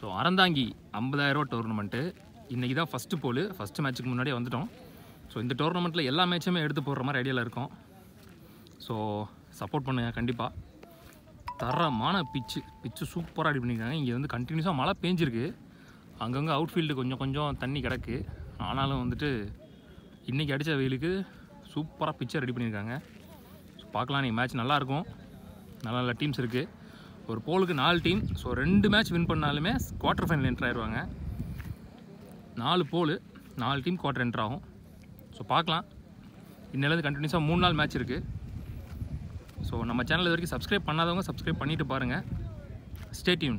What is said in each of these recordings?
So Aranthangi 50000 ரூபா tournament இன்றைக்கி தான் ஃபஸ்ட்டு போல் ஃபஸ்ட்டு மேட்ச்சுக்கு முன்னாடியே வந்துட்டோம் ஸோ இந்த டோர்னமெண்ட்டில் எல்லா மேட்சுமே எடுத்து போடுற மாதிரி ஐடியாவில் இருக்கோம் ஸோ சப்போர்ட் பண்ணுங்கள் கண்டிப்பாக தரமான பிச்சு பிச்சு சூப்பராக ரெடி பண்ணியிருக்காங்க இங்கே வந்து கண்டினியூஸாக மழை பேஞ்சிருக்கு அங்கங்கே அவுட்ஃபீல்டு கொஞ்சம் கொஞ்சம் தண்ணி கிடக்கு ஆனாலும் வந்துட்டு இன்றைக்கி அடித்த வெயிலுக்கு சூப்பராக பிச்சை ரெடி பண்ணியிருக்காங்க ஸோ பார்க்கலாம் நீங்கள் மேட்ச் நல்லாயிருக்கும் நல்ல நல்ல டீம்ஸ் இருக்குது ஒரு போலுக்கு நாலு டீம் ஸோ ரெண்டு மேட்ச் வின் பண்ணாலுமே குவார்ட்டர் ஃபைனல் என்ட்ரு ஆயிடுவாங்க நாலு போலு நாலு டீம் குவார்ட்டர் என்ட்ரு ஆகும் ஸோ பார்க்கலாம் இன்னிலேருந்து கண்டினியூஸாக மூணு நாள் மேட்ச் இருக்குது ஸோ நம்ம சேனல் இது வரைக்கும் சப்ஸ்கிரைப் பண்ணாதவங்க சப்ஸ்கிரைப் பண்ணிட்டு பாருங்கள் ஸ்டே டியூன்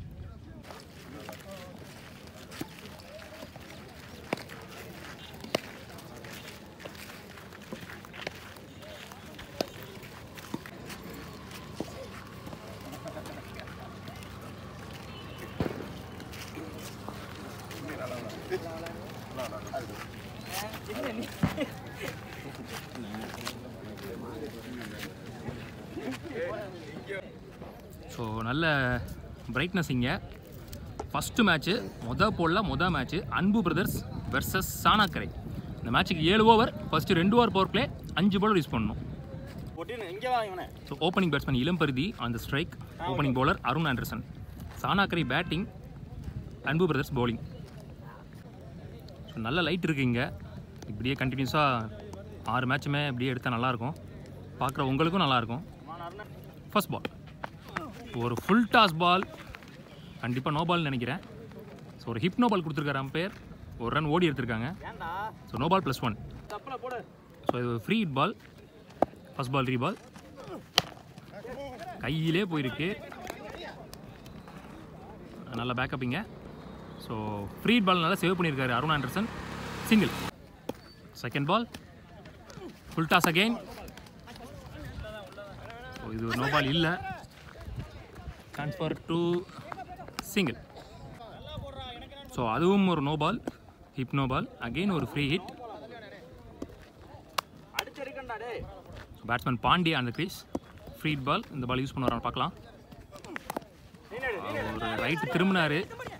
ஸோ நல்ல பிரைட்னஸ் இங்கே ஃபஸ்ட்டு மேட்ச்சு மொதல் போலில் மொதல் மேட்ச்சு அன்பு பிரதர்ஸ் வெர்சஸ் சாணாக்கரை இந்த மேட்ச்சுக்கு ஏழு ஓவர் ஃபஸ்ட்டு ரெண்டு ஓவர் பவர் பிளே அஞ்சு பால் யூஸ் பண்ணணும் ஒட்டின்னு இங்கே வா இவனே so opening batsman Ilamparuthi on the strike opening bowler Arun Anderson Sanakarai batting Anbu brothers bowling so நல்ல லைட் இருக்குது இங்கே இப்படியே கண்டினியூஸாக ஆறு மேட்சுமே இப்படியே எடுத்தால் நல்லாயிருக்கும் பார்க்குற உங்களுக்கும் நல்லாயிருக்கும் ஃபர்ஸ்ட் பால் ஒரு ஃபுல் டாஸ் பால் கண்டிப்பாக நோ பால்னு நினைக்கிறேன் ஸோ ஒரு ஹிப் நோ பால் கொடுத்துருக்காரு அம்பையர் ஒரு ரன் ஓடி எடுத்திருக்காங்க ஏன்டா so no ball plus one தப்புல போடு ஸோ இது free hit ball first ball ரீ பால் கையிலே போயிருக்கு நல்ல பேக்கப்பிங்க ஸோ ஃப்ரீ ஹிட் பால் நல்லா சேவ் பண்ணியிருக்காரு Arun Anderson single second ball full toss again so இது நோ பால் இல்லை ட்ரான்ஸ்ஃபர் டு சிங்கிள் ஸோ அதுவும் ஒரு no ball hip no ball again ஒரு ஃப்ரீ ஹிட் அடிச்சிருக்கண்டா டேய் பேட்ஸ்மேன் பாண்டி அந்த கிரீஸ் ஃப்ரீ பால் இந்த பால் யூஸ் பண்ண வரான்னு பார்க்கலாம் ஒரு ரைட்டு திரும்பினாரு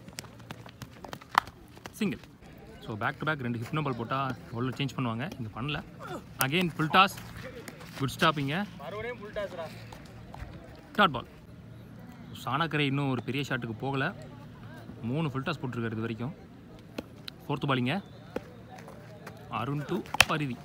single so back to back ரெண்டு ஹிப்னோ பால் போட்டால் உள்ள சேஞ்ச் பண்ணுவாங்க இங்கே பண்ணல அகெயின் ஃபுல் டாஸ் குட் ஸ்டாப்பிங்க மறுபடியும் ஃபுல் டாஸ்ரா டாட் பால் சாணக்கரை இன்னும் ஒரு பெரிய ஷாட்டுக்கு போகலை மூணு ஃபுல் டாஸ் போட்டிருக்காரு இது வரைக்கும் ஃபோர்த்து பாலிங்க Arun to Parithi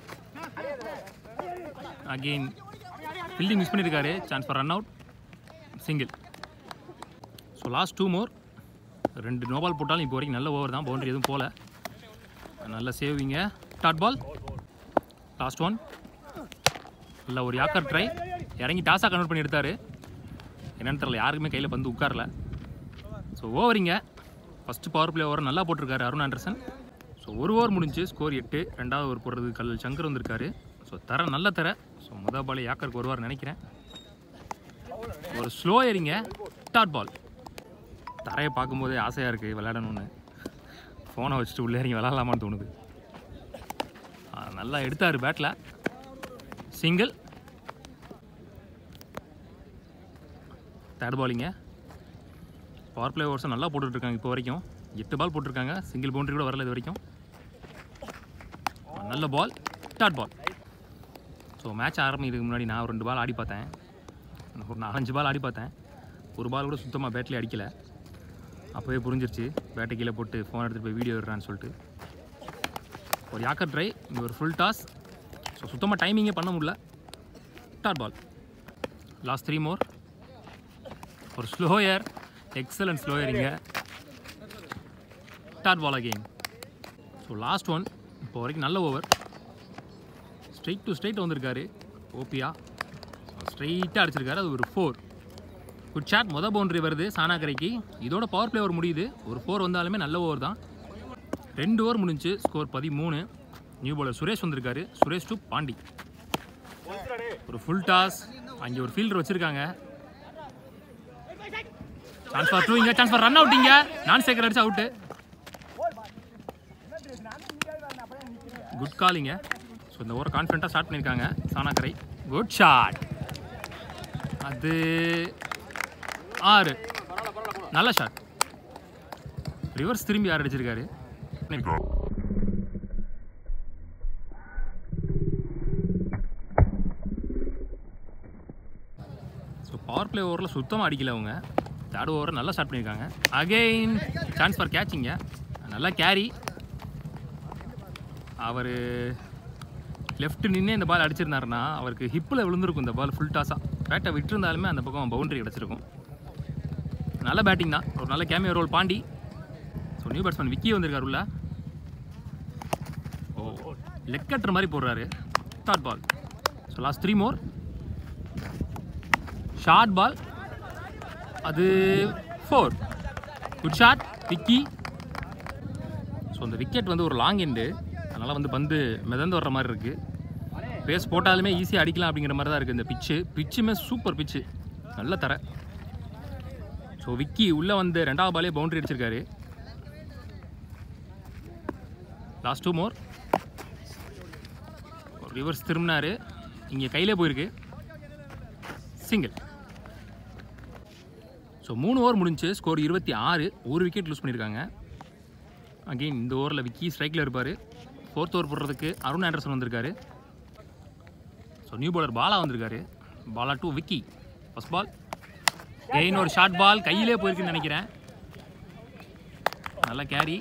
again fielding miss பண்ணியிருக்காரு chance for run out single so last two more ரெண்டு நோபால் போட்டாலும் இப்போ வரைக்கும் நல்ல ஓவர் தான் பவுண்டரி எதுவும் போகல நல்ல சேவிங்க டாட் பால் லாஸ்ட் ஒன் நல்ல ஒரு யாக்கர் ட்ரை இறங்கி டாஸாக கன்வெர்ட் பண்ணி எடுத்தார் என்னன்னு தெரியல யாருக்குமே கையில் பந்து உட்காரல ஸோ ஓவரிங்க ஃபஸ்ட்டு பவர் பிளே ஓவர் நல்லா போட்டிருக்காரு அருண் ஆண்டர்சன் ஸோ ஒரு ஓவர் முடிஞ்சு ஸ்கோர் எட்டு ரெண்டாவது ஓவர் போடுறது கல் சங்கர் வந்திருக்காரு ஸோ தர நல்ல தர ஸோ முத பால் யாக்கருக்கு வருவார் நினைக்கிறேன் ஒரு ஸ்லோ ஏறிங்க டாட் பால் தரையை பார்க்கும்போதே ஆசையாக இருக்குது விளையாடணும்னு ஃபோனை வச்சுட்டு உள்ளே இறங்கி விளாட்லாமான்னு தோணுது ஆ, நல்லா எடுத்தார் பேட்டில் சிங்கிள் தேர்ட் பாலிங்க பவர் பிளே ஓவர்ஸும் நல்லா போட்டுட்ருக்காங்க இப்போ வரைக்கும் எட்டு பால் போட்டிருக்காங்க சிங்கிள் பவுண்டரி கூட வரல இது வரைக்கும் நல்ல ball dot ball so match ஆரம்பிக்கிறதுக்கு முன்னாடி நான் ஒரு ரெண்டு பால் ஆடி பார்த்தேன் ஒரு நாலஞ்சு பால் ஆடி பார்த்தேன் ஒரு பால் கூட சுத்தமாக பேட்லேயே அடிக்கலை அப்போவே புரிஞ்சிருச்சு பேட்டை கீழே போட்டு ஃபோன் எடுத்துகிட்டு போய் வீடியோ எடுறான்னு சொல்லிட்டு ஒரு யாக்கர் ட்ரை இங்கே ஒரு ஃபுல் டாஸ் ஸோ சுத்தமாக டைமிங்கே பண்ண முடியல dot ball last three more ஒரு ஸ்லோயர் எக்ஸலன்ட் ஸ்லோயரிங்க dot ball again so last one இப்போ வரைக்கும் நல்ல ஓவர் ஸ்ட்ரைட் டு ஸ்ட்ரைட் வந்திருக்காரு ஓபியா ஸ்ட்ரைட்டாக அடிச்சிருக்காரு அது ஒரு ஃபோர் குட் ஷாட் மொதல் பவுண்டரி வருது சானாக்கரைக்கு இதோட பவர் பிளே ஓவர் முடியுது ஒரு ஃபோர் வந்தாலுமே நல்ல ஓவர் தான் ரெண்டு ஓவர் முடிஞ்சு ஸ்கோர் பதிமூணு நியூ bowler சுரேஷ் வந்திருக்காரு சுரேஷ் டு பாண்டி ஒரு ஃபுல் டாஸ் அங்கே ஒரு ஃபீல்டர் வச்சிருக்காங்க சான்ஸ் ஃபார் டூ இங்க சான்ஸ் ஃபார் ரன் அவுட்டிங்க நான் சேகர் அடிச்சு அவுட்டு குட் காலிங்க ஸோ இந்த ஓவர் கான்ஃபிடண்ட்டாக ஸ்டார்ட் பண்ணியிருக்காங்க சானாக்கரை குட் ஷாட் அது ஆறு நல்ல ஷாட் ரிவர்ஸ் திரும்பி யார் அடிச்சிருக்காரு ஸோ பவர் பிளே ஓவரில் சுத்தமாக அடிக்கல அவங்க தேர்ட் ஓவர் நல்லா ஸ்டார்ட் பண்ணியிருக்காங்க அகெயின் சான்ஸ் ஃபார் கேட்சிங்க நல்லா கேரி அவர் லெஃப்ட் நின்று இந்த பால் அடிச்சிருந்தாருன்னா அவருக்கு ஹிப்பில் விழுந்திருக்கும் இந்த பால் ஃபுல் டாஸாக பேட்டை விட்டுருந்தாலுமே அந்த பக்கம் பவுண்டரி கிடச்சிருக்கும் நல்ல பேட்டிங் தான் ஒரு நல்ல cameo role Pandi so new batsman Vicky வந்திருக்காரு உள்ள ஓ லெக் கட்டுற மாதிரி போடுறாரு short ball so last three more short ball அது four good shot Vicky so அந்த விக்கெட் வந்து ஒரு லாங் எண்டு அதனால் வந்து பந்து மிதந்து வர்ற மாதிரி இருக்குது பேஸ் போட்டாலுமே ஈஸியாக அடிக்கலாம் அப்படிங்கிற மாதிரி தான் இருக்குது இந்த பிச்சு பிச்சுமே சூப்பர் பிச்சு நல்ல தர ஸோ விக்கி உள்ளே வந்து ரெண்டாவது பாலே பவுண்டரி அடிச்சிருக்காரு லாஸ்ட் டூ மோர் ரிவர்ஸ் திரும்பினாரு இங்கே கையிலே போயிருக்கு சிங்கிள் ஸோ மூணு ஓவர் முடிஞ்சு ஸ்கோர் இருபத்தி ஆறு ஒரு விக்கெட் லூஸ் பண்ணியிருக்காங்க அகெயின் இந்த ஓவரில் விக்கி ஸ்ட்ரைக்கில் இருப்பார் ஃபோர்த் ஓவர் போடுறதுக்கு அருண் ஆண்டர்சன் வந்திருக்காரு ஸோ நியூ பாலர் பாலா வந்திருக்காரு Bala to Vicky first ball again ஒரு ஷார்ட் பால் கையிலே போயிருக்குன்னு நினைக்கிறேன் நல்ல carry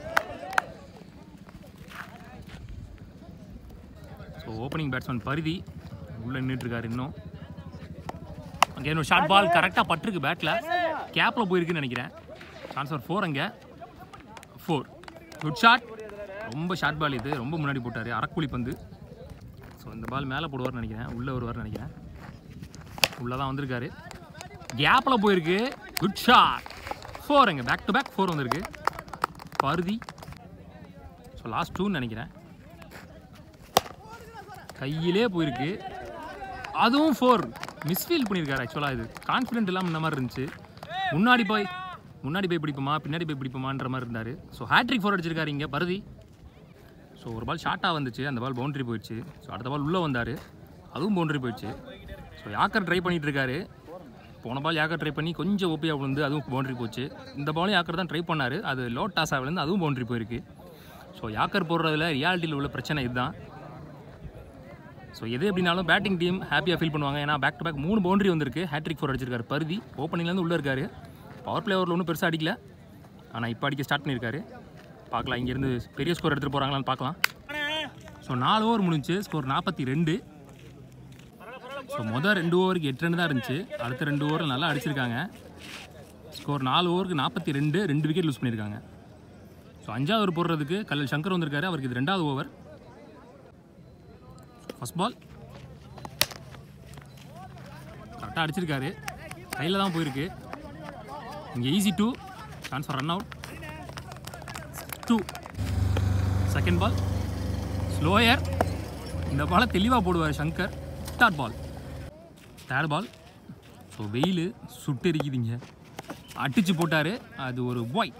so opening batsman Parithi உள்ளே நின்றுட்டுருக்காரு இன்னும் அங்கே ஒரு ஷார்ட் பால் கரெக்டாக பட்டிருக்கு பேட்டில் கேப்பில் போயிருக்குன்னு நினைக்கிறேன் சான்ஸ் ஃபார் ஃபோர் அங்கே ஃபோர் குட் ஷாட் ரொம்ப ஷார்ட் பால் இது ரொம்ப முன்னாடி போட்டார் அரக்குழி பந்து ஸோ இந்த பால் மேலே போடுவார்னு நினைக்கிறேன் உள்ளே வருவார்னு நினைக்கிறேன் உள்ளே தான் வந்திருக்காரு கேப்பில் போயிருக்கு குட் ஷாட் ஃபோர் அங்கே பேக் டு பேக் ஃபோர் வந்திருக்கு பருதி ஸோ லாஸ்ட் டூன்னு நினைக்கிறேன் கையிலே போயிருக்கு அதுவும் ஃபோர் மிஸ்ஃபீல் பண்ணியிருக்காரு ஆக்சுவலாக இது கான்ஃபிடென்ட் இல்லாமல் இந்த மாதிரி இருந்துச்சு முன்னாடி போய் முன்னாடி போய் பிடிப்போமா பின்னாடி போய் பிடிப்போமான்ற மாதிரி இருந்தார் ஸோ ஹேட்ரிக் ஃபோர் அடிச்சிருக்காரு இங்கே பருதி ஸோ ஒரு பால் ஷார்ட்டாக வந்துச்சு அந்த பால் பவுண்டரி போயிடுச்சு ஸோ அடுத்த பால் உள்ளே வந்தார் அதுவும் பவுண்டரி போயிடுச்சு ஸோ யாக்கர் ட்ரை பண்ணிட்டு இருக்காரு போன பால் யாக்கர் ட்ரை பண்ணி கொஞ்சம் ஓப்பியாக விழுந்து அதுவும் பவுண்டரி போச்சு இந்த பாலும் யாக்கர் தான் ட்ரை பண்ணார் அது லோ டாஸாக விழுந்து அதுவும் பவுண்டரி போயிருக்கு ஸோ யாக்கர் போடுறதுல ரியாலிட்டியில் உள்ள பிரச்சனை இதுதான் ஸோ எது எப்படினாலும் பேட்டிங் டீம் ஹாப்பியாக ஃபீல் பண்ணுவாங்க ஏன்னா பேக் டு பேக் மூணு பவுண்டரி வந்திருக்கு ஹேட்ரிக் ஃபோர் அடிச்சிருக்காரு பருதி ஓப்பனிங்லேருந்து உள்ளே இருக்காரு பவர் பிளே ஓவரில் ஒன்றும் பெருசாக அடிக்கல ஆனால் இப்போ அடிக்க ஸ்டார்ட் பண்ணியிருக்காரு பார்க்கலாம் இங்கேருந்து பெரிய ஸ்கோர் எடுத்துகிட்டு போகிறாங்களான்னு பார்க்கலாம் ஸோ நாலு ஓவர் முடிஞ்சு ஸ்கோர் நாற்பத்தி ரெண்டு ஸோ மொதல் ரெண்டு ஓவருக்கு எட்டு ரன் தான் இருந்துச்சு அடுத்த ரெண்டு ஓவர் நல்லா அடிச்சிருக்காங்க ஸ்கோர் நாலு ஓவருக்கு நாற்பத்தி ரெண்டு ரெண்டு விக்கெட் லூஸ் பண்ணியிருக்காங்க ஸோ அஞ்சாவது ஓவர் போடுறதுக்கு கல்லல் சங்கர் வந்திருக்காரு அவருக்கு இது ரெண்டாவது ஓவர் ஃபஸ்ட் பால் கரெக்டாக அடிச்சிருக்காரு கையில் தான் போயிருக்கு இங்கே easy two chance for run out two second ball slower இந்த பாலை தெளிவாக போடுவார் Shankar third ball third ball so வெயில் சுட்டெரிக்குதுங்க அடிச்சு போட்டார் அது ஒரு பாய்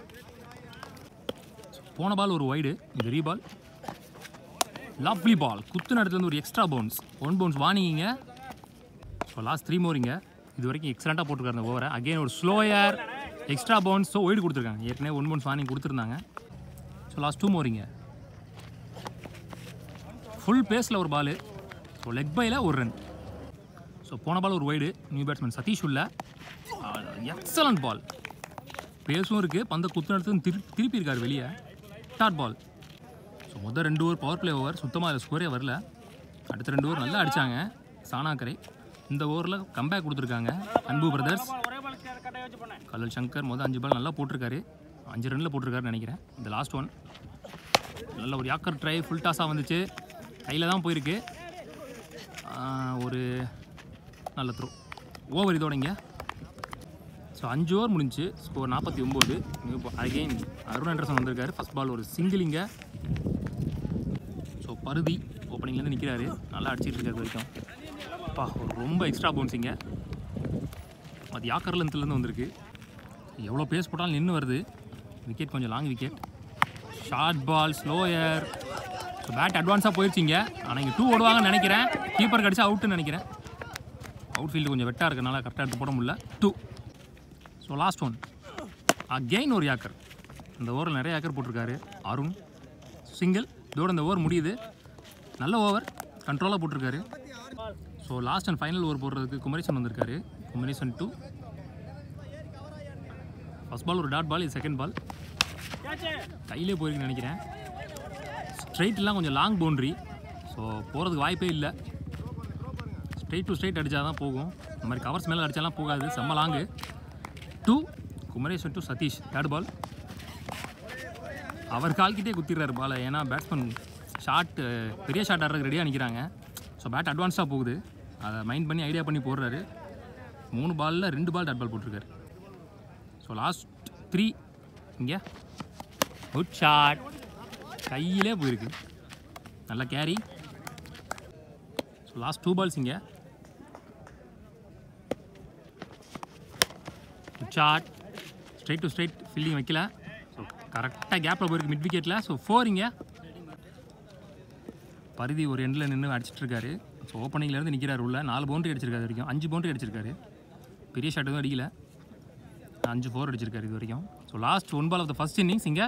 போன பால் ஒரு வைடு இது ரீபால் லவ்லி பால் குத்துன இடத்துல இருந்து ஒரு எக்ஸ்ட்ரா பவுன்ஸ் ஒன் பவுன்ஸ் வாங்கிங்க ஸோ லாஸ்ட் த்ரீ மோரிங்க இது வரைக்கும் எக்ஸலண்ட்டாக போட்டிருக்காரு அந்த ஓவரை அகைன் ஒரு slower extra bounce so wide கொடுத்துருக்காங்க ஏற்கனவே ஒன் பவுன்ஸ் வாங்கி கொடுத்துருந்தாங்க ஸோ லாஸ்ட் டூ மோரிங்க ஃபுல் பேஸில் ஒரு பால் ஸோ லெக் பையில் ஒரு ரன் ஸோ போன பால் ஒரு வைடு நியூ பேட்ஸ்மேன் சதீஷ் உள்ள எக்ஸலண்ட் பால் பேஸும் இருக்குது பந்த குத்து நடத்து திரு திருப்பி இருக்கார் வெளியே டாட் பால் ஸோ மொதல் ரெண்டு ஓவர் பவர் பிளே ஓவர் சுத்தமாக அதில் ஸ்கோரே வரல அடுத்த ரெண்டு ஓவர் நல்லா அடித்தாங்க சானாக்கரை இந்த ஓவரில் கம்பேக் கொடுத்துருக்காங்க அன்பு பிரதர்ஸ் ஒரே பால் கட்டாய வச்சு பண்ணேன் கல்லல் சங்கர் மொதல் அஞ்சு பால் நல்லா போட்டிருக்காரு அஞ்சு ரனில் போட்டிருக்காருன்னு நினைக்கிறேன் இந்த லாஸ்ட் ஒன் நல்ல ஒரு யாக்கர் ட்ரை ஃபுல் டாஸாக வந்துச்சு கையில் தான் போயிருக்கு ஆஹ், ஒரு நல்ல த்ரோ ஓவர் இதோட இங்கே ஸோ அஞ்சு ஓவர் முடிஞ்சு ஸ்கோர் நாற்பத்தி ஒம்பது அகைன் அருண் ஆண்டர்சன் வந்திருக்காரு ஃபஸ்ட் பால் ஒரு சிங்கிள் இங்கே ஸோ பருதி ஓப்பனிங்லேருந்து நிற்கிறாரு நல்லா அடிச்சிட்டு இருக்காரு இது வரைக்கும் அப்பா ஒரு ரொம்ப எக்ஸ்ட்ரா பவுன்ஸிங்க அது யாக்கர் லென்த்லேருந்து வந்திருக்கு எவ்வளோ பேஸ் போட்டாலும் நின்று வருது விக்கெட் கொஞ்சம் long wicket short ball slower so bat அட்வான்ஸாக போயிடுச்சிங்க ஆனால் இங்கே டூ ஓடுவாங்கன்னு நினைக்கிறேன் கீப்பர் கடிச்சா அவுட்டுன்னு நினைக்கிறேன் அவுட் ஃபீல்டு கொஞ்சம் வெட்டாக இருக்கனால கரெக்டாக எடுத்து போட முடியல two so last one again ஒரு யாக்கர் இந்த ஓவரில் நிறைய ஏக்கர் போட்டிருக்காரு அருண் சிங்கிள் இதோட இந்த ஓவர் முடியுது நல்ல ஓவர் கண்ட்ரோலாக போட்டிருக்காரு so last and final over போடுறதுக்கு குமரேசன் வந்திருக்காரு குமரேசன் டூ ஃபர்ஸ்ட் பால் ஒரு டாட் பால் இது செகண்ட் பால் கையிலே போயிருக்குன்னு நினைக்கிறேன் ஸ்ட்ரைட்லாம் கொஞ்சம் லாங் பவுண்ட்ரி ஸோ போகிறதுக்கு வாய்ப்பே இல்லை ஸ்ட்ரைட் டு ஸ்ட்ரைட் அடித்தா தான் போகும் இந்த மாதிரி கவர்ஸ் மேலே அடித்தாலாம் போகாது செம்ம long two Kumaresan to Sathish third ball அவர் கால்கிட்டே குத்திடுறாரு பாலை ஏன்னா பேட்ஸ்மேன் ஷாட் பெரிய ஷாட் ஆடுறதுக்கு ரெடியாக நிற்கிறாங்க ஸோ பேட் அட்வான்ஸாக போகுது அதை மைண்ட் பண்ணி ஐடியா பண்ணி போடுறாரு மூணு பாலில் ரெண்டு பால் டாட் பால் போட்டிருக்காரு ஸோ லாஸ்ட் த்ரீ இங்கே குட் ஷாட் கையிலே போயிருக்கு நல்ல carry so last two balls இங்கே good shot straight to straight fielding வைக்கல ஸோ கரெக்டாக கேப்பில் போயிருக்கு மிட் விக்கெட்டில் ஸோ ஃபோர் இங்கே பருதி ஒரு எண்டில் நின்று அடிச்சிட்டு இருக்காரு ஸோ ஓப்பனிங்லேருந்து நிற்கிறாரு உள்ள நாலு பவுண்டரி அடிச்சிருக்காரு இது வரைக்கும் அஞ்சு பவுண்டரி அடிச்சிருக்காரு பெரிய ஷாட் எதுவும் அடிக்கல அஞ்சு ஃபோர் அடிச்சிருக்காரு இது வரைக்கும் so last one ball of the first innings இங்கே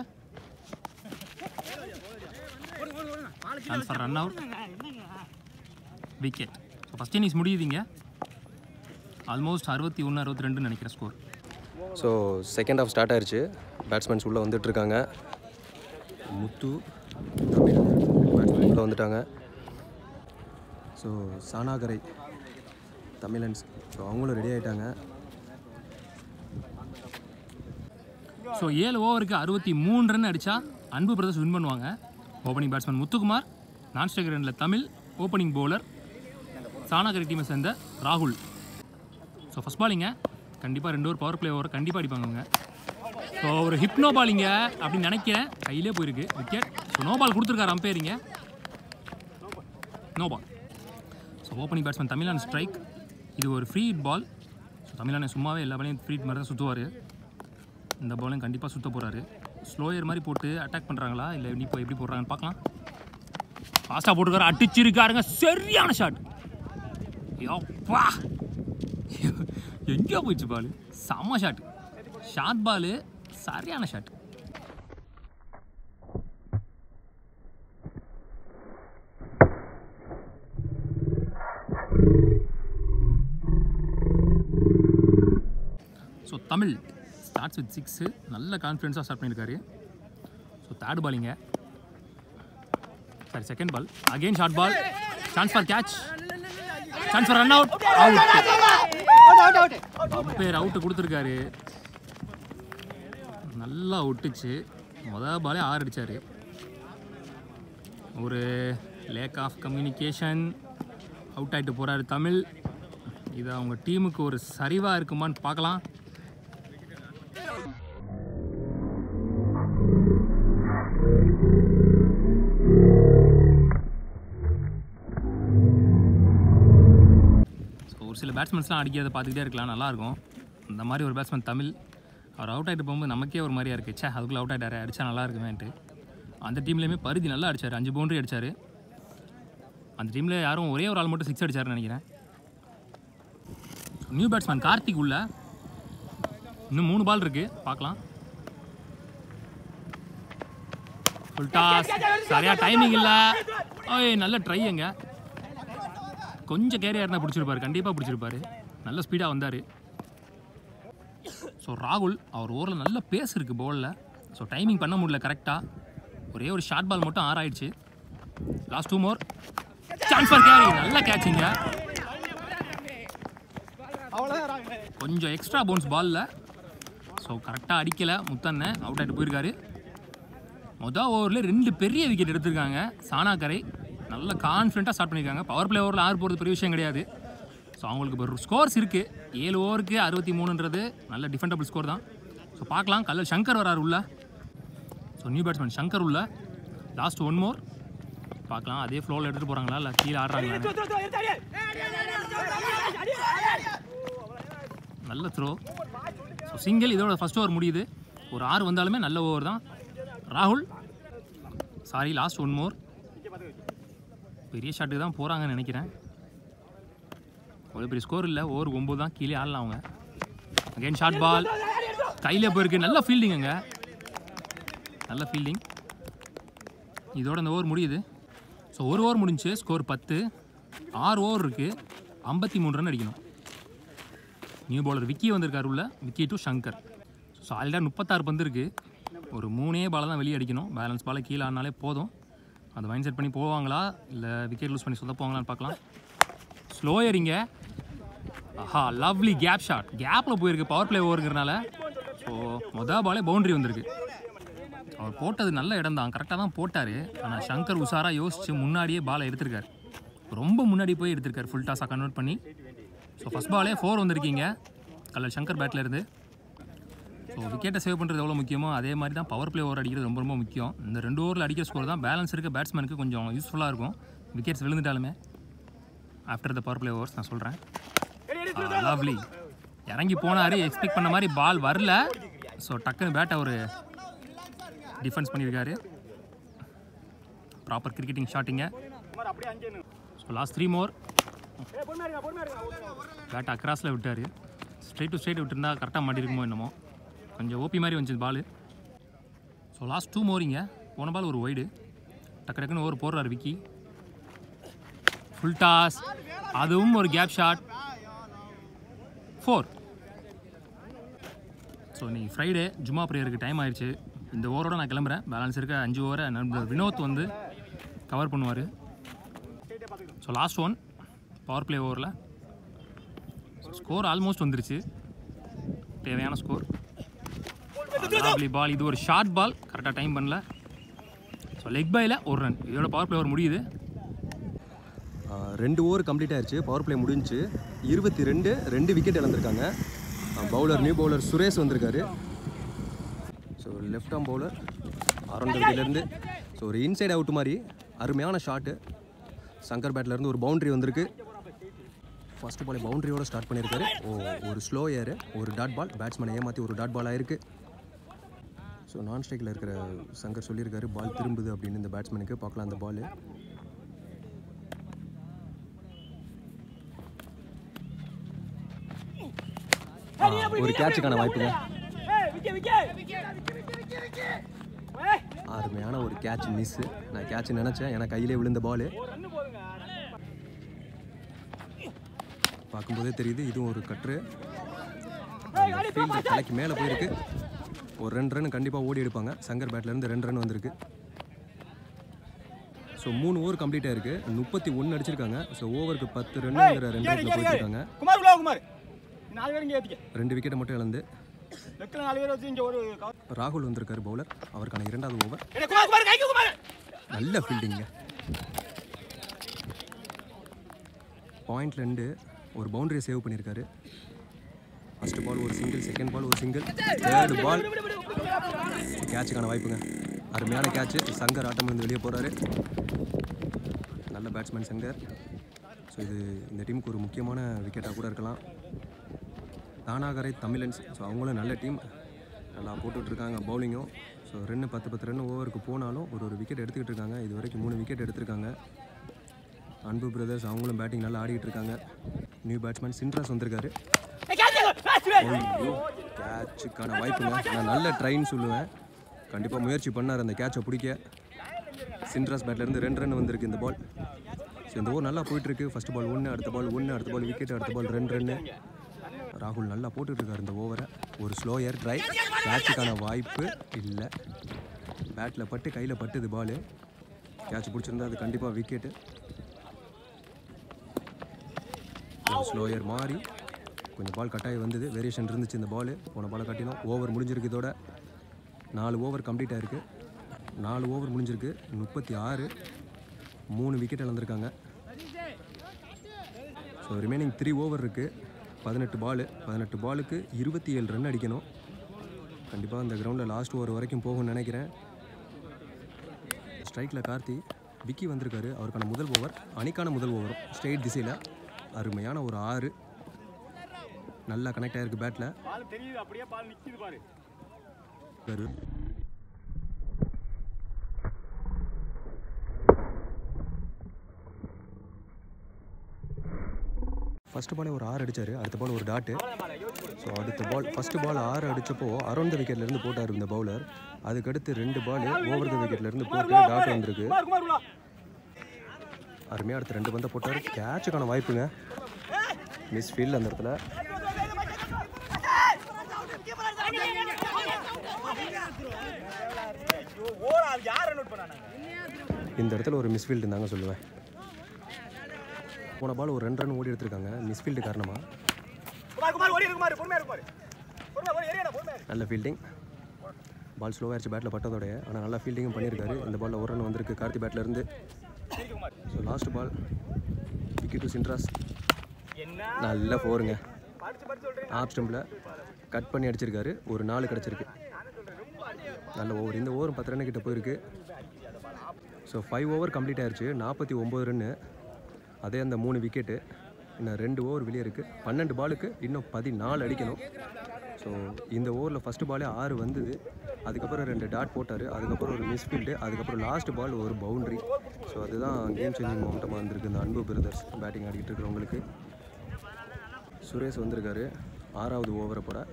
for run out wicket so first innings முடியுதுங்க ஆல்மோஸ்ட் அறுபத்தி ஒன்று அறுபத்தி ரெண்டுன்னு நினைக்கிறேன் score so second half start ஆயிருச்சு பேட்ஸ்மேன்ஸ் உள்ளே வந்துட்டுருக்காங்க முத்து பேட்ஸ்மேன் உள்ளே வந்துட்டாங்க ஸோ சானாகரை தமிழன்ஸ் ஸோ அவங்களும் ரெடி ஆகிட்டாங்க ஸோ ஏழு ஓவருக்கு அறுபத்தி மூணு ரன் அடித்தா அன்பு பிரதர்ஸ் வின் பண்ணுவாங்க opening batsman Muthukumar non striker ரனில் தமிழ் ஓப்பனிங் பவுலர் சானாகரி டீமை சேர்ந்த ராகுல் ஸோ ஃபஸ்ட் பாலிங்க கண்டிப்பாக ரெண்டு ஓவர் பவர் பிளே ஓவர் கண்டிப்பாக அடிப்பாங்க அவங்க ஸோ ஒரு ஹிப்னோ பாலிங்க அப்படின்னு நினைக்கிறேன் கையிலே போயிருக்கு விக்கெட் ஸோ நோ பால் கொடுத்துருக்காரு அம்பையரிங்க no ball so opening batsman Tamilan strike இது ஒரு ஃப்ரீ பால் ஸோ தமிழான சும்மாவே எல்லா பாலையும் ஃப்ரீ மாதிரி தான் சுற்றுவார் இந்த பாலையும் கண்டிப்பாக சுத்த போகிறாரு ஸ்லோயர் மாதிரி போட்டு அட்டாக் பண்ணுறாங்களா இல்லை இப்போ எப்படி போடுறாங்கன்னு பார்க்கலாம் ஃபாஸ்ட்டாக போட்டுருக்காரு அடிச்சிருக்காருங்க சரியான ஷாட் யப்பா எங்கேயோ போயிடுச்சு பால் செம்ம ஷாட் ஷார்ட் பால் சரியான shot so Tamil starts with six நல்ல கான்ஃபிடென்ஸாக ஸ்டார்ட் பண்ணியிருக்காரு ஸோ தேர்ட் பாலிங்க சரி second ball again short ball chance for catch chance for run out out umpire out கொடுத்துருக்காரு நல்லா ஒட்டுச்சு மொதல் பாலே ஆறு அடிச்சாரு ஒரு லேக் ஆஃப் கம்யூனிகேஷன் அவுட் ஆகிட்டு போகிறாரு தமிழ் இது அவங்க டீமுக்கு ஒரு சரிவாக இருக்குமான்னு பார்க்கலாம் ஸோ ஒரு சில பேட்ஸ்மேன்ஸ்லாம் அடிக்கிறத பார்த்துக்கிட்டே இருக்கலாம் நல்லாயிருக்கும் இந்த மாதிரி ஒரு பேட்ஸ்மேன் தமிழ் அவர் அவுட் ஆகிட்டு போகும்போது நமக்கே ஒரு மாதிரியா இருக்குது ச்சே அதுக்குள்ளே அவுட் ஆகிட்டாரு அடிச்சா நல்லா இருக்குமேன்ட்டு அந்த டீம்லேயுமே பருதி நல்லா அடிச்சார் அஞ்சு பவுண்டரி அடிச்சார் அந்த டீமில் யாரும் ஒரே ஒரு ஆள் மட்டும் சிக்ஸ் அடிச்சாருன்னு நினைக்கிறேன் நியூ பேட்ஸ்மேன் கார்த்திக் உள்ள இன்னும் மூணு பால் இருக்கு பார்க்கலாம் ஃபுல் டாஸ் சரியா டைமிங் இல்லை ஓய் நல்ல ட்ரை எங்க கொஞ்சம் கேரியாக இருந்தால் பிடிச்சிருப்பாரு கண்டிப்பாக பிடிச்சிருப்பாரு நல்ல ஸ்பீடாக வந்தார் ஸோ ராகுல் அவர் ஓவரில் நல்ல பேஸ் இருக்குது பவுலில் ஸோ டைமிங் பண்ண முடியல கரெக்டாக ஒரே ஒரு ஷார்ட் பால் மட்டும் ஆறு ஆயிடுச்சு last two more chance for carry நல்ல கேட்சிங்க கொஞ்சம் எக்ஸ்ட்ரா பவுன்ஸ் பாலில் ஸோ கரெக்டாக அடிக்கலை முத்தண்ணன் அவுட் ஆகிட்டு போயிருக்காரு மொதல் ஓவரில் ரெண்டு பெரிய விக்கெட் எடுத்திருக்காங்க சானாக்கரை நல்ல கான்ஃபிடண்ட்டாக ஸ்டார்ட் பண்ணியிருக்காங்க பவர் பிளே ஓவரில் ஆறு போகிறது பெரிய விஷயம் கிடையாது ஸோ அவங்களுக்கு இப்போ ஸ்கோர்ஸ் இருக்குது ஏழு ஓவருக்கு அறுபத்தி மூணுன்றது நல்ல டிஃபெண்டபிள் ஸ்கோர் தான் ஸோ பார்க்கலாம் கல்லல் சங்கர் வராரு உள்ள ஸோ நியூ பேட்ஸ்மேன் சங்கர் உள்ள லாஸ்ட் ஒன் மோர் பார்க்கலாம் அதே ஃப்ளோவில் எடுத்துகிட்டு போகிறாங்களா இல்லை கீழே ஆடுறாங்களா நல்ல த்ரோ ஸோ சிங்கிள் இதோட ஃபர்ஸ்ட் ஓவர் முடியுது ஒரு ஆறு வந்தாலுமே நல்ல ஓவர் தான் ராகுல் சாரி லாஸ்ட் ஒன் மோர் பெரிய ஷாட்டுக்கு தான் போகிறாங்கன்னு நினைக்கிறேன் அவ்வளோ பெரிய ஸ்கோர் இல்லை ஓவர் ஒம்பது தான் கீழே ஆடலாம் அவங்க அகைன் ஷார்ட் பால் கையிலே போயிருக்கு நல்ல ஃபீல்டிங்குங்க நல்ல ஃபீல்டிங் இதோட இந்த ஓவர் முடியுது ஸோ ஒரு ஓவர் முடிஞ்சு ஸ்கோர் பத்து ஆறு ஓவர் இருக்குது ஐம்பத்தி மூணு ரன் அடிக்கணும் நியூ பவுலர் விக்கி வந்திருக்காரு உள்ள Vicky to Shankar so already முப்பத்தாறு பந்து இருக்குது ஒரு மூணே பாலை தான் வெளியே அடிக்கணும் பேலன்ஸ் பாலை கீழே ஆனாலே போதும் அதை மைண்ட் செட் பண்ணி போவாங்களா இல்லை விக்கெட் லூஸ் பண்ணி சொந்த போவாங்களான்னு பார்க்கலாம் ஸ்லோயரிங்க ஆஹா லவ்லி கேப் ஷாட் கேப்பில் போயிருக்கு பவர் பிளே ஓவருங்கிறனால ஸோ மொதல் பாலே பவுண்டரி வந்திருக்கு அவர் போட்டது நல்ல இடம் தான் கரெக்டாக தான் போட்டார் ஆனால் சங்கர் உஷாராக யோசித்து முன்னாடியே பாலை எடுத்திருக்காரு ரொம்ப முன்னாடி போய் எடுத்திருக்காரு ஃபுல் டாஸாக கன்வெர்ட் பண்ணி ஸோ ஃபஸ்ட் பாலே ஃபோர் வந்திருக்கீங்க கல்லர் சங்கர் பேட்டில் இருந்து ஸோ விக்கெட்டை சேவ் பண்ணுறது எவ்வளோ முக்கியமோ அதே மாதிரி தான் பவர் பிளே ஓவர் அடிக்கிறது ரொம்ப ரொம்ப முக்கியம் இந்த ரெண்டு ஓவரில் அடிக்கிற ஸ்கோர் தான் பேலன்ஸ் இருக்க பேட்ஸ்மேனுக்கு கொஞ்சம் யூஸ்ஃபுல்லாக இருக்கும் விக்கெட்ஸ் விழுந்துட்டாலுமே after the power play overs நான் சொல்கிறேன் லவ்லி இறங்கி போனார் எக்ஸ்பெக்ட் பண்ண மாதிரி பால் வரல ஸோ டக்குன்னு பேட்டை ஒரு டிஃபென்ஸ் பண்ணியிருக்காரு ப்ராப்பர் கிரிக்கெட்டிங் ஷாட்டிங்க குமார் அப்படியே அங்கே நின்னு. ஸோ லாஸ்ட் த்ரீ மோர் ஏய், பொறுமையா இருங்க, பொறுமையா இருங்க. பேட் அக்ராஸில் விட்டார் ஸ்ட்ரைட் டு ஸ்ட்ரைட் விட்டுருந்தா கரெக்டாக மாட்டிருக்குமோ என்னமோ கொஞ்சம் ஓபி மாதிரி வந்துச்சு பால் ஸோ லாஸ்ட் டூ மோரிங்க போன பால் ஒரு ஒய்டு டக்கு டக்குன்னு ஓவர் போடுறாரு விக்கி ஃபுல் டாஸ் அதுவும் ஒரு கேப் ஷாட் ஃபோர் ஸோ இன்னைக்கு ஃப்ரைடே ஜும்மா ப்ரேயருக்கு டைம் ஆயிடுச்சு இந்த ஓவரோட நான் கிளம்புறேன் பேலன்ஸ் இருக்க அஞ்சு ஓவரை நண்பர் வினோத் வந்து கவர் பண்ணுவார் so last one power play ஓவரில் ஸ்கோர் ஆல்மோஸ்ட் வந்துருச்சு தேவையான ஸ்கோர் லாப்லி பால் இது ஒரு ஷார்ட் பால் கரெக்டாக டைம் பண்ணல ஸோ லெக் பையில் ஒரு ரன் இதோட பவர் பிளே ஓவர் முடியுது ஆ, ரெண்டு ஓவர் கம்ப்ளீட் ஆயிருச்சு பவர் பிளே முடிஞ்சுச்சு இருபத்தி ரெண்டு ரெண்டு விக்கெட் இழந்திருக்காங்க பவுலர் நியூ பவுலர் சுரேஷ் வந்திருக்காரு ஸோ லெஃப்ட் ஆம் பவுலர் ஆரம்பிலேருந்து ஸோ ஒரு இன்சைட் அவுட் மாதிரி அருமையான ஷாட்டு சங்கர் பேட்லேருந்து ஒரு பவுண்டரி வந்திருக்கு ஃபர்ஸ்ட் பால் பவுண்டரியோட ஸ்டார்ட் பண்ணியிருக்காரு ஓ ஒரு ஸ்லோ ஏர் ஒரு டாட் பால் பேட்ஸ்மேனை ஏமாற்றி ஒரு டாட் பால் ஆயிருக்கு ஸோ நான் ஸ்ட்ரைக்கில் இருக்கிற சங்கர் சொல்லியிருக்காரு பால் திரும்புது அப்படின்னு இந்த பேட்ஸ்மேனுக்கு பார்க்கலாம் அந்த பால் ஒரு கேட்சுக்கான வாய்ப்புங்க ஏய், விக்கி, விக்கி. ஏய், அருமையான ஒரு கேட்ச் மிஸ் நான் கேட்ச் நினச்சேன் ஏன்னா கையிலே விழுந்த பால் ஒரு run போதுங்க. பார்க்கும்போதே தெரியுது இதுவும் ஒரு கட்ரு ஃபீல்டு தலைக்கு மேலே போயிருக்கு ஒரு ரெண்டு ரன் கண்டிப்பாக ஓடி எடுப்பாங்க சங்கர் பேட்லேருந்து ரெண்டு ரன் வந்திருக்கு ஸோ மூணு ஓவர் கம்ப்ளீட் ஆயிருக்கு முப்பத்தி ஒன்று அடிச்சிருக்காங்க ஸோ ஓவருக்கு பத்து ரன்னுங்கிற ரெண்டு இங்க ரன்ல இரு, இங்க போயிட்டு இரு. இருக்காங்க குமார் உள்ள வா, குமார் நாலு பேர் இங்கே ஏத்திக்க ரெண்டு விக்கெட்டை மட்டும் இழந்து லெக்கில் நாலு பேர் வச்சு இங்கே ஒரு cover. ராகுல் வந்திருக்காரு பவுலர் அவருக்கான இரண்டாவது ஓவர் ஏய், குமார் குமார் கைக்கு குமார் நல்ல ஃபீல்டிங்க பாயிண்ட் ரெண்டு ஒரு பவுண்டரியை சேவ் பண்ணியிருக்காரு ஃபர்ஸ்ட் பால் ஒரு சிங்கிள் செகண்ட் பால் ஒரு சிங்கிள் தேர்ட் பால் கேட்சுக்கான வாய்ப்புங்க அருமையான கேட்ச் சங்கர் ஆட்டம் இருந்து வெளியே போகிறாரு நல்ல பேட்ஸ்மேன் சங்கர் ஸோ இது இந்த டீமுக்கு ஒரு முக்கியமான விக்கெட்டாக கூட இருக்கலாம் தானாகரை தமிழன்ஸ் ஸோ அவங்களும் நல்ல டீம் நல்லா போட்டுட்ருக்காங்க பவுலிங்கும் ஸோ ரெண்டு பத்து பத்து ரன் ஓவருக்கு போனாலும் ஒரு ஒரு விக்கெட் எடுத்துக்கிட்டு இருக்காங்க இது வரைக்கும் மூணு விக்கெட் எடுத்திருக்காங்க அன்பு பிரதர்ஸ் அவங்களும் பேட்டிங் நல்லா ஆடிட்டு இருக்காங்க நியூ பேட்ஸ்மேன் சின்ட்ராஸ் வந்திருக்காரு ஐயோ கேட்சுக்கான வாய்ப்புங்க நான் நல்ல ட்ரைன்னு சொல்லுவேன் கண்டிப்பாக முயற்சி பண்ணார் அந்த கேட்சை பிடிக்க சின்ட்ராஸ் பேட்லேருந்து ரெண்டு ரன் வந்திருக்கு இந்த பால் ஸோ இந்த ஓவர் நல்லா போயிட்டுருக்கு ஃபர்ஸ்ட் பால் ஒன்று அடுத்த பால் ஒன்று அடுத்த பால் விக்கெட் அடுத்த பால் ரெண்டு ரன்னு ராகுல் நல்லா போட்டுட்டு இருக்காரு இந்த ஓவரை ஒரு ஸ்லோயர் ட்ரை கேட்சுக்கான வாய்ப்பு இல்லை பேட்டில் பட்டு கையில் பட்டுது பால் கேட்ச் பிடிச்சிருந்தா அது கண்டிப்பாக விக்கெட்டு ஒரு ஸ்லோயர் மாறி கொஞ்சம் பால் கட்டாயி வந்தது வேரியேஷன் இருந்துச்சு இந்த பால் போன பாலை கட்டினோம் ஓவர் முடிஞ்சிருக்கு இதோட நாலு ஓவர் கம்ப்ளீட் ஆயிருக்கு நாலு ஓவர் முடிஞ்சிருக்கு முப்பத்தி ஆறு மூணு விக்கெட் இழந்திருக்காங்க ஸோ ரிமைனிங் த்ரீ ஓவர் இருக்குது பதினெட்டு பால் பதினெட்டு பாலுக்கு இருபத்தி ஏழு ரன் அடிக்கணும் கண்டிப்பாக அந்த கிரவுண்டில் லாஸ்ட் ஓவர் வரைக்கும் போகும்னு நினைக்கிறேன் ஸ்ட்ரைக்கில் கார்த்தி விக்கி வந்திருக்காரு அவருக்கான முதல் ஓவர் அணிக்கான முதல் ஓவரும் ஸ்ட்ரெயிட் திசையில் அருமையான ஒரு ஆறு நல்லா கனெக்ட் ஆயிருக்கு பேட்டில் பால் தெரியுது அப்படியே பால் நிக்குது பாரு ஃபர்ஸ்ட் பாலே ஒரு ஆறு அடிச்சாரு அடுத்த பால் ஒரு டாட்டு ஸோ அடுத்த பால் ஃபஸ்ட்டு பால் ஆறு அடிச்சப்போ அரௌண்ட் த விக்கெட்லேருந்து போட்டார் இந்த பவுலர் அதுக்கடுத்து ரெண்டு பால் ஓவர் த விக்கெட்லேருந்து போட்டு டாட் வந்திருக்கு குமார் குமார் உள்ள அருமையாக அடுத்து ரெண்டு பந்தை போட்டார் கேட்சுக்கான வாய்ப்புங்க மிஸ் ஃபீல்ட் அந்த இடத்துல ஓர் அது யார் நோட் பண்ணாங்க இந்த இடத்துல ஒரு மிஸ்ஃபீல்டு தாங்க சொல்லுவேன் போன பால் ஒரு ரெண்டு ரன் ஓடி எடுத்திருக்காங்க மிஸ்ஃபீல்டு காரணமாக குமார் குமார் ஓடி இருக்கு குமார் பொறுமையா இருக்கு குமார் பொறுமையா ஓடி ஏறியா பொறுமையா இரு. நல்ல ஃபீல்டிங் பால் ஸ்லோவாகிடுச்சு பேட்டில் பட்டதோடைய ஆனால் நல்லா ஃபீல்டிங்கும் பண்ணியிருக்காரு இந்த பாலில் ஒரு ரன் வந்திருக்கு கார்த்தி பேட்ல இருந்து இருக்கு Kumar so last ball wicket to சின்ட்ராஸ் என்ன நல்ல ஃபோருங்க படிச்சு படிச்சு சொல்றீங்க ஆப் ஸ்டம்பில் கட் பண்ணி அடிச்சிருக்காரு ஒரு நாலு கிடச்சிருக்கு நல்ல ஓவர் இந்த ஓவர் பத்து ரன் கிட்ட போயிருக்கு ஸோ ஃபைவ் ஓவர் கம்ப்ளீட் ஆயிருச்சு நாற்பத்தி ஒம்பது ரன்னு அதே அந்த மூணு விக்கெட்டு இன்னும் ரெண்டு ஓவர் வெளியே இருக்குது பன்னெண்டு பாலுக்கு இன்னும் பதினாலு அடிக்கணும் ஸோ இந்த ஓவரில் ஃபஸ்ட்டு பாலே ஆறு வந்தது அதுக்கப்புறம் ரெண்டு டாட் போட்டார் அதுக்கப்புறம் ஒரு மிஸ்ஃபீல்டு அதுக்கப்புறம் லாஸ்ட் பால் ஒரு பவுண்ட்ரி ஸோ அதுதான் கேம் சேஞ்சிங் மொமெண்டமாக இருந்திருக்கு இந்த அன்பு பிரதர்ஸ் பேட்டிங் ஆடிக்கிட்டு இருக்கிறவங்களுக்கு சுரேஷ் வந்திருக்காரு ஆறாவது ஓவரை போட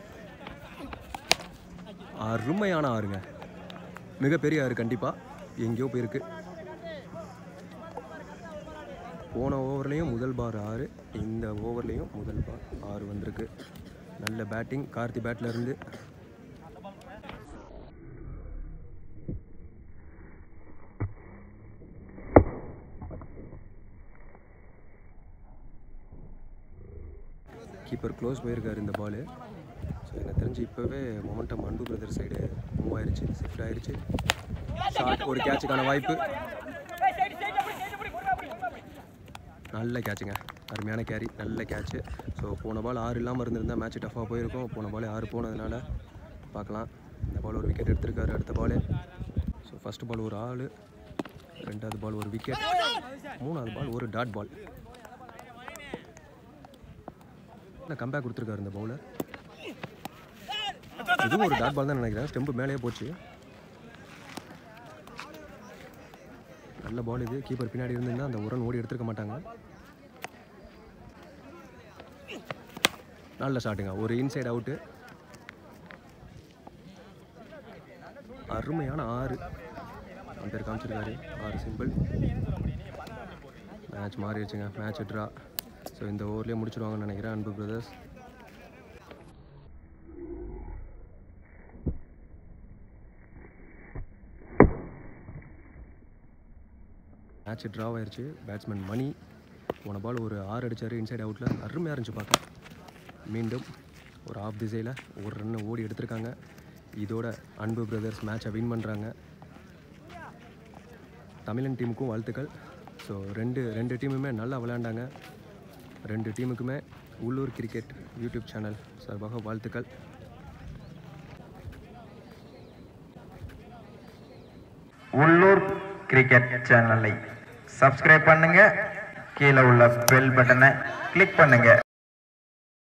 அருமையான ஆறுங்க மிகப்பெரிய ஆறு கண்டிப்பாக எங்கேயோ போயிருக்கு போன ஓவர்லேயும் முதல் பார் ஆறு இந்த ஓவர்லேயும் முதல் பார் ஆறு வந்திருக்கு நல்ல பேட்டிங் கார்த்தி பேட்ல இருந்து கீப்பர் க்ளோஸ் போயிருக்காரு இந்த பால் ஸோ எனக்கு தெரிஞ்சு இப்போவே momentum Anbu brother side move ஆயிருச்சு ஷிஃப்ட் ஆயிருச்சு ஷார்ட் ஒரு கேட்சுக்கான வாய்ப்பு நல்ல கேட்சுங்க அருமையான கேரி நல்ல கேட்ச்சு ஸோ போன பால் ஆறு இல்லாமல் இருந்திருந்தா மேட்ச் டஃப்பாக போயிருக்கும் போன பால் ஆறு போனதுனால பார்க்கலாம் இந்த பால் ஒரு விக்கெட் எடுத்திருக்காரு அடுத்த பால் ஸோ ஃபஸ்ட் பால் ஒரு ஆள் ரெண்டாவது பால் ஒரு விக்கெட் மூணாவது பால் ஒரு டாட் பால் கம்பேக் கொடுத்துருக்காரு இந்த பவுலர் இதுவும் ஒரு டாட் பால் தான் நினைக்கிறேன் ஸ்டெம்பு மேலேயே போச்சு நல்ல பால் இது கீப்பர் பின்னாடி இருந்திருந்தா அந்த உரன் ஓடி எடுத்துருக்க மாட்டாங்க நல்ல ஷாட்டுங்க ஒரு இன்சைட் அவுட்டு அருமையான ஆறு பேர் காமிச்சிருக்காரு ஆறு சிம்பிள் மேட்ச் மாறிடுச்சுங்க மேட்ச் ட்ரா ஸோ இந்த ஓவர்லேயே முடிச்சிருவாங்கன்னு நினைக்கிறேன் அன்பு பிரதர்ஸ் மேட்ச் ட்ரா ஆயிருச்சு பேட்ஸ்மேன் மணி போன பால் ஒரு ஆறு அடிச்சார் இன்சைட் அவுட்டில் அருமையாக இருந்துச்சு பார்க்க மீண்டும் ஒரு ஆஃப் திசையில் ஒரு ரன் ஓடி எடுத்திருக்காங்க இதோட அன்பு பிரதர்ஸ் மேட்சை வின் பண்ணுறாங்க தமிழன் டீமுக்கும் வாழ்த்துக்கள் ஸோ ரெண்டு ரெண்டு டீமுமே நல்லா விளையாண்டாங்க ரெண்டு டீமுக்குமே உள்ளூர் கிரிக்கெட் யூடியூப் சேனல் சார்பாக வாழ்த்துக்கள் உள்ளூர் கிரிக்கெட் சேனலை சப்ஸ்கிரைப் பண்ணுங்க கீழே உள்ள பெல் பட்டனை கிளிக் பண்ணுங்க